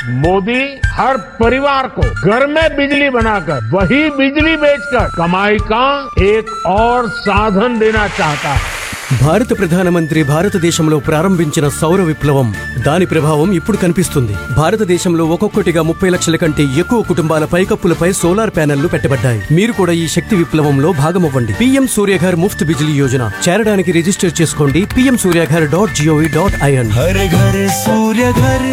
मोदी हर परिवार को घर में बिजली बनाकर वही बिजली बेचकर कमाई का एक और साधन देना चाहता है భారత ప్రధానమంత్రి భారతదేశంలో ప్రారంభించిన సౌర విప్లవం దాని ప్రభావం ఇప్పుడు కనిపిస్తుంది భారతదేశంలో ఒక్కొక్కటిగా ముప్పై లక్షల కంటే ఎక్కువ కుటుంబాల పైకప్పులపై సోలార్ ప్యానెళ్లు పెట్టబడ్డాయి మీరు కూడా ఈ శక్తి విప్లవంలో భాగమవ్వండి పీఎం సూర్యఘర్ ముఫ్త్ బిజిలీ యోజన చేరడానికి రిజిస్టర్ చేసుకోండి PM Surya Ghar dot G O V dot I N हर घर सूर्य घर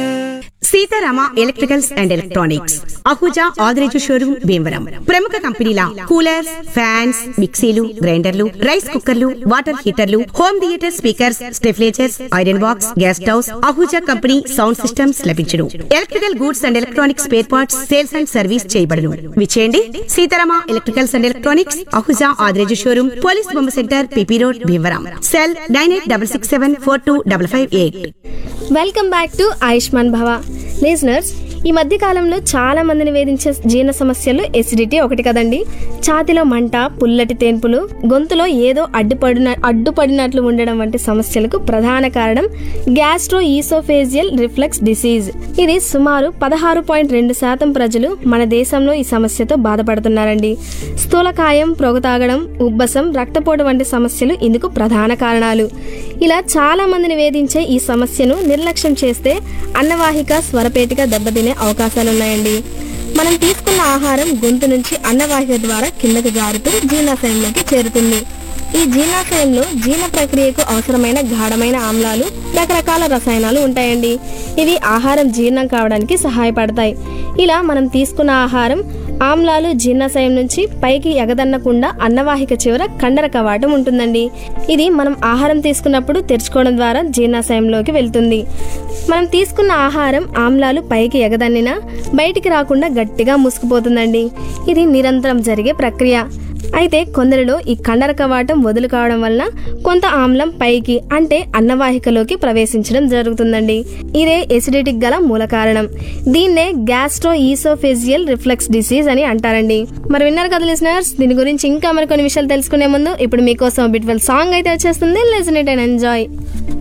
Seetharama electricals and electronics Ahuja Adireju showroom Bhimavaram ప్రముఖ కంపెనీల కూలర్స్ ఫ్యాన్స్ మిక్సీలు గ్రైండర్లు రైస్ కుక్కర్లు వాటర్ హీటర్లు home theatre speakers stabilisers iron box gas stoves Ahuja company sound systems లభించును electrical goods and electronics spare parts sales and service చేయబడును విచేయండి Seetharama electricals and electronics Ahuja Adireju showroom police బొమ్మ centre P P road Bhimavaram cell nine eight double six seven four two double five eight welcome back to Ayushman Bhava listeners ఈ మధ్య కాలంలో చాలా మందిని వేధించే జీర్ణ సమస్యలు ఎసిడిటీ ఒకటి కదండి ఛాతిలో మంట పుల్లటి తేన్పులు గొంతులో ఏదో అడ్డుపడిన అడ్డుపడినట్లు ఉండడం వంటి సమస్యలకు ప్రధాన కారణం గ్యాస్ట్రో ఈసోఫేజియల్ రిఫ్లెక్స్ డిసీజ్ ఇది సుమారు పదహారు పాయింట్ రెండు శాతం ప్రజలు మన దేశంలో ఈ సమస్యతో బాధపడుతున్నారండి స్థూలకాయం పొగ తాగడం ఉబ్బసం రక్తపోటు వంటి సమస్యలు ఇందుకు ప్రధాన కారణాలు ఇలా చాలా మందిని వేధించే ఈ సమస్యను నిర్లక్ష్యం చేస్తే అన్నవాహిక స్వరపేటిక దెబ్బతినే అవకాశాలున్నాయండి మనం తీసుకున్న ఆహారం గొంతు నుంచి అన్నవాహిక ద్వారా కిందకు జారుతూ జీర్ణాశయంలోకి చేరుతుంది ఈ జీర్ణాశయంలో జీర్ణ ప్రక్రియకు అవసరమైన గాఢమైన ఆమ్లాలు రకరకాల రసాయనాలు ఉంటాయండి ఇవి ఆహారం జీర్ణం కావడానికి సహాయపడతాయి ఇలా మనం తీసుకున్న ఆహారం ఆమ్లాలు జీర్ణాశయం నుంచి పైకి ఎగదన్నకుండా అన్నవాహిక చివర కండర కవాటం ఉంటుందండి ఇది మనం ఆహారం తీసుకున్నప్పుడు తెరుచుకోవడం ద్వారా జీర్ణాశయంలోకి వెళ్తుంది మనం తీసుకున్న ఆహారం ఆమ్లాలు పైకి ఎగదన్నినా బయటికి రాకుండా గట్టిగా మూసుకుపోతుందండి ఇది నిరంతరం జరిగే ప్రక్రియ అయితే కొందరిలో ఈ కండర కవాటం వదులు కావడం వలన కొంత ఆమ్లం పైకి అంటే అన్నవాహికలోకి ప్రవేశించడం జరుగుతుందండి ఇదే ఎసిడిటీకి గల మూల కారణం దీన్నే గ్యాస్ట్రో ఈసోఫేజియల్ రిఫ్లెక్స్ డిసీజ్ అని అంటారండి మరి విన్నారు కదా లిసనర్స్ దీని గురించి ఇంకా మరికొన్ని విషయాలు తెలుసుకునే ముందు ఇప్పుడు మీకోసం బిట్వెల్ సాంగ్ అయితే వచ్చేస్తుంది లిసన్ ఇట్ అండ్ ఎంజాయ్